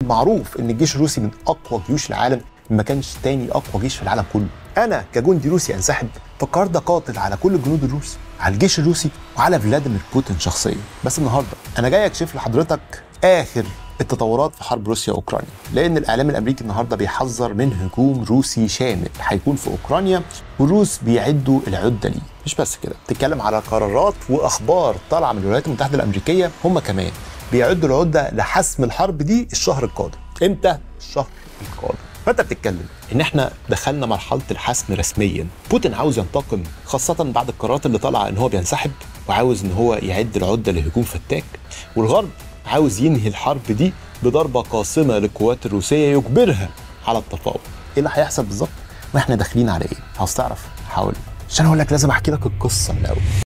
معروف ان الجيش الروسي من اقوى جيوش العالم ما كانش تاني اقوى جيش في العالم كله انا كجندي روسي انسحب فالقرار ده قاتل على كل الجنود الروس على الجيش الروسي وعلى فلاديمير بوتين شخصيا بس النهارده انا جاي اكشف لحضرتك اخر التطورات في حرب روسيا واوكرانيا لان الاعلام الامريكي النهارده بيحذر من هجوم روسي شامل هيكون في اوكرانيا والروس بيعدوا العده ليه مش بس كده بتتكلم على قرارات واخبار طالعه من الولايات المتحده الامريكيه هم كمان بيعدوا العده لحسم الحرب دي الشهر القادم امتى الشهر القادم فانت بتتكلم ان احنا دخلنا مرحله الحسم رسميا بوتين عاوز ينتقم خاصه بعد القرارات اللي طالعه ان هو بينسحب وعاوز ان هو يعد العده لهجوم فتاك والغرب عاوز ينهي الحرب دي بضربه قاصمه للقوات الروسيه يجبرها على التفاوض ايه اللي هيحصل بالظبط واحنا داخلين على ايه عاوز تعرف هقول عشان اقول لك لازم احكي لك القصه من الاول